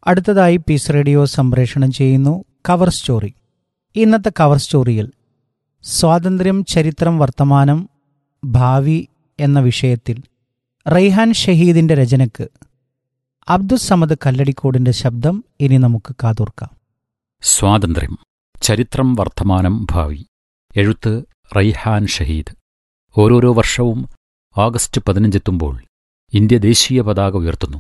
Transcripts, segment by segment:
അടുത്തതായി piece radio സംപ്രേഷണം ചെയ്യുന്നു കവർ സ്റ്റോറി ഇന്നത്തെ കവർ സ്റ്റോറിയിൽ സ്വാതന്ത്ര്യം ചരിത്രം വർത്തമാനം ഭാവി എന്ന വിഷയത്തിൽ റൈഹാൻ ഷഹീദിന്റെ രചനയ്ക്ക് അബ്ദുസമദ് കല്ലടിക്കോടിന്റെ ശബ്ദം ഇനി നമുക്ക് കാതോർക്കാം സ്വാതന്ത്ര്യം ചരിത്രം വർത്തമാനം ഭാവി എഴുത്ത് റൈഹാൻ ഷഹീദ് ഓരോരോ വർഷവും ഓഗസ്റ്റ് പതിനഞ്ചെത്തുമ്പോൾ ഇന്ത്യ ദേശീയ പതാക ഉയർത്തുന്നു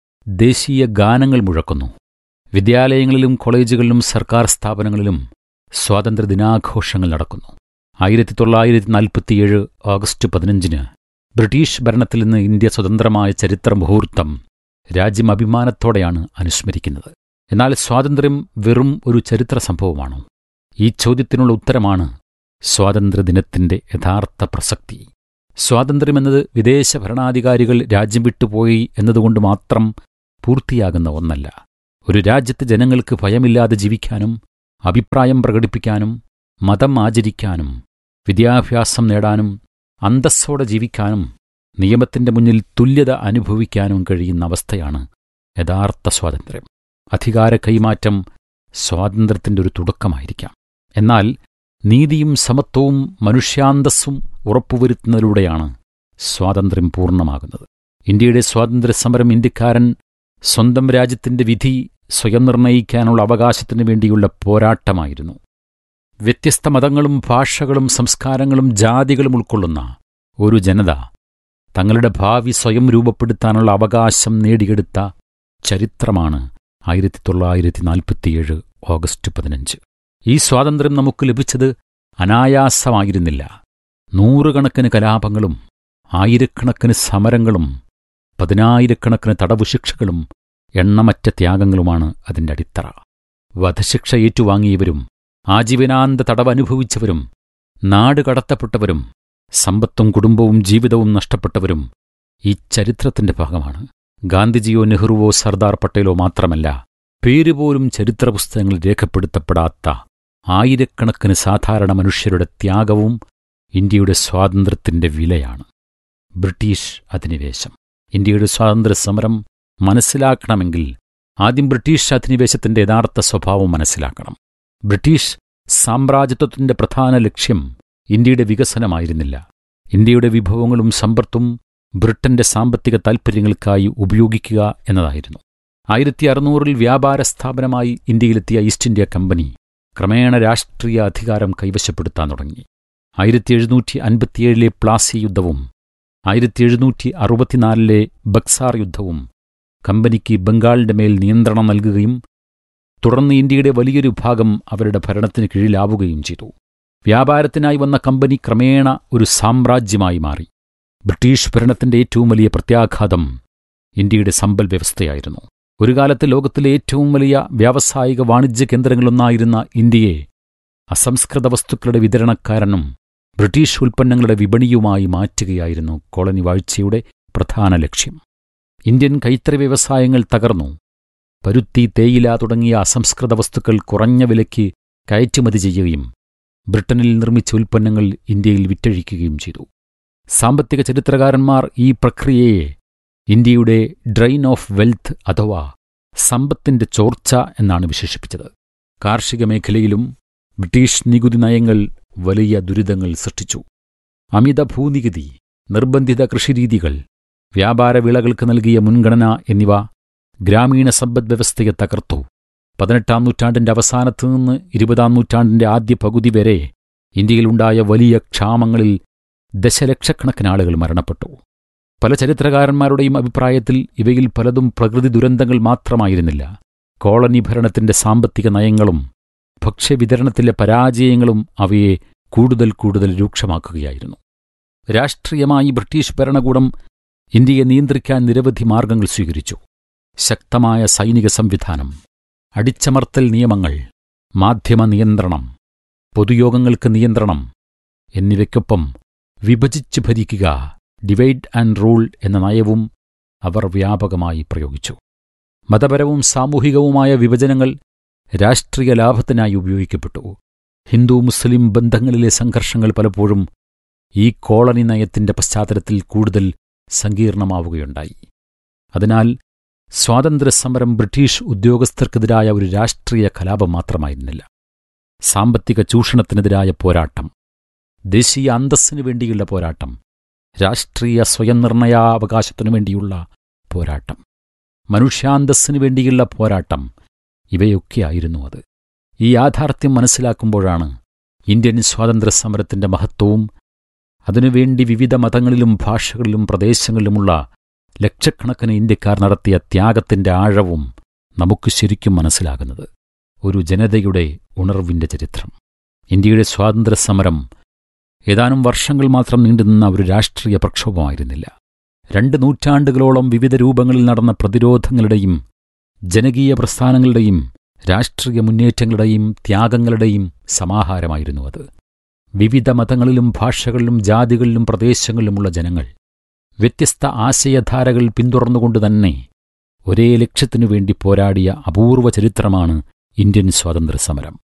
ദേശീയ ഗാനങ്ങൾ മുഴക്കുന്നു വിദ്യാലയങ്ങളിലും കോളേജുകളിലും സർക്കാർ സ്ഥാപനങ്ങളിലും സ്വാതന്ത്ര്യദിനാഘോഷങ്ങൾ നടക്കുന്നു ആയിരത്തി തൊള്ളായിരത്തി നാൽപ്പത്തിയേഴ് ഓഗസ്റ്റ് പതിനഞ്ചിന് ബ്രിട്ടീഷ് ഭരണത്തിൽ നിന്ന് ഇന്ത്യ സ്വതന്ത്രമായ ചരിത്ര മുഹൂർത്തം രാജ്യം അഭിമാനത്തോടെയാണ് അനുസ്മരിക്കുന്നത് എന്നാൽ സ്വാതന്ത്ര്യം വെറും ഒരു ചരിത്ര സംഭവമാണോ ഈ ചോദ്യത്തിനുള്ള ഉത്തരമാണ് സ്വാതന്ത്ര്യദിനത്തിന്റെ യഥാർത്ഥ പ്രസക്തി സ്വാതന്ത്ര്യമെന്നത് വിദേശ ഭരണാധികാരികൾ രാജ്യം വിട്ടുപോയി എന്നതുകൊണ്ട് മാത്രം പൂർത്തിയാകുന്ന ഒന്നല്ല ഒരു രാജ്യത്തെ ജനങ്ങൾക്ക് ഭയമില്ലാതെ ജീവിക്കാനും അഭിപ്രായം പ്രകടിപ്പിക്കാനും മതം ആചരിക്കാനും വിദ്യാഭ്യാസം നേടാനും അന്തസ്സോടെ ജീവിക്കാനും നിയമത്തിന്റെ മുന്നിൽ തുല്യത അനുഭവിക്കാനും കഴിയുന്ന അവസ്ഥയാണ് യഥാർത്ഥ സ്വാതന്ത്ര്യം അധികാര കൈമാറ്റം സ്വാതന്ത്ര്യത്തിന്റെ ഒരു തുടക്കമായിരിക്കാം എന്നാൽ നീതിയും സമത്വവും മനുഷ്യാന്തസ്സും ഉറപ്പുവരുത്തുന്നതിലൂടെയാണ് സ്വാതന്ത്ര്യം പൂർണ്ണമാകുന്നത് ഇന്ത്യയുടെ സ്വാതന്ത്ര്യ സമരം ഇന്ത്യക്കാരൻ സ്വന്തം രാജ്യത്തിന്റെ വിധി സ്വയം നിർണയിക്കാനുള്ള അവകാശത്തിനു വേണ്ടിയുള്ള പോരാട്ടമായിരുന്നു വ്യത്യസ്ത മതങ്ങളും ഭാഷകളും സംസ്കാരങ്ങളും ജാതികളും ഉൾക്കൊള്ളുന്ന ഒരു ജനത തങ്ങളുടെ ഭാവി സ്വയം രൂപപ്പെടുത്താനുള്ള അവകാശം നേടിയെടുത്ത ചരിത്രമാണ് ആയിരത്തി തൊള്ളായിരത്തി നാൽപ്പത്തിയേഴ് ഓഗസ്റ്റ് പതിനഞ്ച് ഈ സ്വാതന്ത്ര്യം നമുക്ക് ലഭിച്ചത് അനായാസമായിരുന്നില്ല നൂറുകണക്കിന് കലാപങ്ങളും ആയിരക്കണക്കിന് സമരങ്ങളും പതിനായിരക്കണക്കിന് തടവുശിക്ഷകളും എണ്ണമറ്റ ത്യാഗങ്ങളുമാണ് അതിന്റെ അടിത്തറ വധശിക്ഷ ഏറ്റുവാങ്ങിയവരും ആജീവനാന്ത തടവനുഭവിച്ചവരും നാട് കടത്തപ്പെട്ടവരും സമ്പത്തും കുടുംബവും ജീവിതവും നഷ്ടപ്പെട്ടവരും ഈ ചരിത്രത്തിന്റെ ഭാഗമാണ് ഗാന്ധിജിയോ നെഹ്റുവോ സർദാർ പട്ടേലോ മാത്രമല്ല പേരുപോലും ചരിത്രപുസ്തകങ്ങളിൽ രേഖപ്പെടുത്തപ്പെടാത്ത ആയിരക്കണക്കിന് സാധാരണ മനുഷ്യരുടെ ത്യാഗവും ഇന്ത്യയുടെ സ്വാതന്ത്ര്യത്തിന്റെ വിലയാണ് ബ്രിട്ടീഷ് അധിനിവേശം ഇന്ത്യയുടെ സ്വാതന്ത്ര്യ സമരം മനസ്സിലാക്കണമെങ്കിൽ ആദ്യം ബ്രിട്ടീഷ് അധിനിവേശത്തിന്റെ യഥാർത്ഥ സ്വഭാവം മനസ്സിലാക്കണം ബ്രിട്ടീഷ് സാമ്രാജ്യത്വത്തിന്റെ പ്രധാന ലക്ഷ്യം ഇന്ത്യയുടെ വികസനമായിരുന്നില്ല ഇന്ത്യയുടെ വിഭവങ്ങളും സമ്പത്തും ബ്രിട്ടന്റെ സാമ്പത്തിക താൽപ്പര്യങ്ങൾക്കായി ഉപയോഗിക്കുക എന്നതായിരുന്നു ആയിരത്തി അറുന്നൂറിൽ വ്യാപാര സ്ഥാപനമായി ഇന്ത്യയിലെത്തിയ ഈസ്റ്റ് ഇന്ത്യ കമ്പനി ക്രമേണ രാഷ്ട്രീയ അധികാരം കൈവശപ്പെടുത്താൻ തുടങ്ങി ആയിരത്തി എഴുന്നൂറ്റി അൻപത്തിയേഴിലെ പ്ലാസി യുദ്ധവും ആയിരത്തി എഴുന്നൂറ്റി അറുപത്തിനാലിലെ ബക്സാർ യുദ്ധവും കമ്പനിക്ക് ബംഗാളിന്റെ മേൽ നിയന്ത്രണം നൽകുകയും തുടർന്ന് ഇന്ത്യയുടെ വലിയൊരു ഭാഗം അവരുടെ ഭരണത്തിന് കീഴിലാവുകയും ചെയ്തു വ്യാപാരത്തിനായി വന്ന കമ്പനി ക്രമേണ ഒരു സാമ്രാജ്യമായി മാറി ബ്രിട്ടീഷ് ഭരണത്തിന്റെ ഏറ്റവും വലിയ പ്രത്യാഘാതം ഇന്ത്യയുടെ സമ്പൽ വ്യവസ്ഥയായിരുന്നു ഒരു കാലത്ത് ലോകത്തിലെ ഏറ്റവും വലിയ വ്യാവസായിക വാണിജ്യ കേന്ദ്രങ്ങളൊന്നായിരുന്ന ഇന്ത്യയെ അസംസ്കൃത വസ്തുക്കളുടെ വിതരണക്കാരനും ബ്രിട്ടീഷ് ഉൽപ്പന്നങ്ങളുടെ വിപണിയുമായി മാറ്റുകയായിരുന്നു കോളനി വാഴ്ചയുടെ പ്രധാന ലക്ഷ്യം ഇന്ത്യൻ കൈത്തറി വ്യവസായങ്ങൾ തകർന്നു പരുത്തി തേയില തുടങ്ങിയ അസംസ്കൃത വസ്തുക്കൾ കുറഞ്ഞ വിലയ്ക്ക് കയറ്റുമതി ചെയ്യുകയും ബ്രിട്ടനിൽ നിർമ്മിച്ച ഉൽപ്പന്നങ്ങൾ ഇന്ത്യയിൽ വിറ്റഴിക്കുകയും ചെയ്തു സാമ്പത്തിക ചരിത്രകാരന്മാർ ഈ പ്രക്രിയയെ ഇന്ത്യയുടെ ഡ്രെയിൻ ഓഫ് വെൽത്ത് അഥവാ സമ്പത്തിന്റെ ചോർച്ച എന്നാണ് വിശേഷിപ്പിച്ചത് കാർഷിക മേഖലയിലും ബ്രിട്ടീഷ് നികുതി നയങ്ങൾ വലിയ ദുരിതങ്ങൾ സൃഷ്ടിച്ചു അമിത ഭൂനികുതി നിർബന്ധിത കൃഷിരീതികൾ വ്യാപാര വിളകൾക്ക് നൽകിയ മുൻഗണന എന്നിവ ഗ്രാമീണ സമ്പദ്വ്യവസ്ഥയെ തകർത്തു പതിനെട്ടാം നൂറ്റാണ്ടിന്റെ അവസാനത്തു നിന്ന് ഇരുപതാം നൂറ്റാണ്ടിന്റെ ആദ്യ പകുതി വരെ ഇന്ത്യയിലുണ്ടായ വലിയ ക്ഷാമങ്ങളിൽ ദശലക്ഷക്കണക്കിന് ആളുകൾ മരണപ്പെട്ടു പല ചരിത്രകാരന്മാരുടെയും അഭിപ്രായത്തിൽ ഇവയിൽ പലതും പ്രകൃതി ദുരന്തങ്ങൾ മാത്രമായിരുന്നില്ല കോളനി ഭരണത്തിന്റെ സാമ്പത്തിക നയങ്ങളും ഭക്ഷ്യവിതരണത്തിലെ പരാജയങ്ങളും അവയെ കൂടുതൽ കൂടുതൽ രൂക്ഷമാക്കുകയായിരുന്നു രാഷ്ട്രീയമായി ബ്രിട്ടീഷ് ഭരണകൂടം ഇന്ത്യയെ നിയന്ത്രിക്കാൻ നിരവധി മാർഗങ്ങൾ സ്വീകരിച്ചു ശക്തമായ സൈനിക സംവിധാനം അടിച്ചമർത്തൽ നിയമങ്ങൾ മാധ്യമ നിയന്ത്രണം പൊതുയോഗങ്ങൾക്ക് നിയന്ത്രണം എന്നിവയ്ക്കൊപ്പം വിഭജിച്ച് ഭരിക്കുക ഡിവൈഡ് ആൻഡ് റൂൾ എന്ന നയവും അവർ വ്യാപകമായി പ്രയോഗിച്ചു മതപരവും സാമൂഹികവുമായ വിഭജനങ്ങൾ രാഷ്ട്രീയ ലാഭത്തിനായി ഉപയോഗിക്കപ്പെട്ടു ഹിന്ദു മുസ്ലിം ബന്ധങ്ങളിലെ സംഘർഷങ്ങൾ പലപ്പോഴും ഈ കോളനി നയത്തിന്റെ പശ്ചാത്തലത്തിൽ കൂടുതൽ സങ്കീർണമാവുകയുണ്ടായി അതിനാൽ സ്വാതന്ത്ര്യസമരം ബ്രിട്ടീഷ് ഉദ്യോഗസ്ഥർക്കെതിരായ ഒരു രാഷ്ട്രീയ കലാപം മാത്രമായിരുന്നില്ല സാമ്പത്തിക ചൂഷണത്തിനെതിരായ പോരാട്ടം ദേശീയ അന്തസ്സിനു വേണ്ടിയുള്ള പോരാട്ടം രാഷ്ട്രീയ സ്വയംനിർണയാവകാശത്തിനു വേണ്ടിയുള്ള പോരാട്ടം മനുഷ്യാന്തസ്സിനു വേണ്ടിയുള്ള പോരാട്ടം ഇവയൊക്കെയായിരുന്നു അത് ഈ യാഥാർത്ഥ്യം മനസ്സിലാക്കുമ്പോഴാണ് ഇന്ത്യൻ സ്വാതന്ത്ര്യസമരത്തിന്റെ മഹത്വവും അതിനുവേണ്ടി വിവിധ മതങ്ങളിലും ഭാഷകളിലും പ്രദേശങ്ങളിലുമുള്ള ലക്ഷക്കണക്കിന് ഇന്ത്യക്കാർ നടത്തിയ ത്യാഗത്തിന്റെ ആഴവും നമുക്ക് ശരിക്കും മനസ്സിലാകുന്നത് ഒരു ജനതയുടെ ഉണർവിന്റെ ചരിത്രം ഇന്ത്യയുടെ സ്വാതന്ത്ര്യസമരം ഏതാനും വർഷങ്ങൾ മാത്രം നീണ്ടുനിന്ന ഒരു രാഷ്ട്രീയ പ്രക്ഷോഭമായിരുന്നില്ല രണ്ട് നൂറ്റാണ്ടുകളോളം വിവിധ രൂപങ്ങളിൽ നടന്ന പ്രതിരോധങ്ങളുടെയും ജനകീയ പ്രസ്ഥാനങ്ങളുടെയും രാഷ്ട്രീയ മുന്നേറ്റങ്ങളുടെയും ത്യാഗങ്ങളുടെയും സമാഹാരമായിരുന്നു അത് വിവിധ മതങ്ങളിലും ഭാഷകളിലും ജാതികളിലും പ്രദേശങ്ങളിലുമുള്ള ജനങ്ങൾ വ്യത്യസ്ത ആശയധാരകൾ പിന്തുടർന്നുകൊണ്ട് തന്നെ ഒരേ ലക്ഷ്യത്തിനു വേണ്ടി പോരാടിയ അപൂർവ ചരിത്രമാണ് ഇന്ത്യൻ സ്വാതന്ത്ര്യസമരം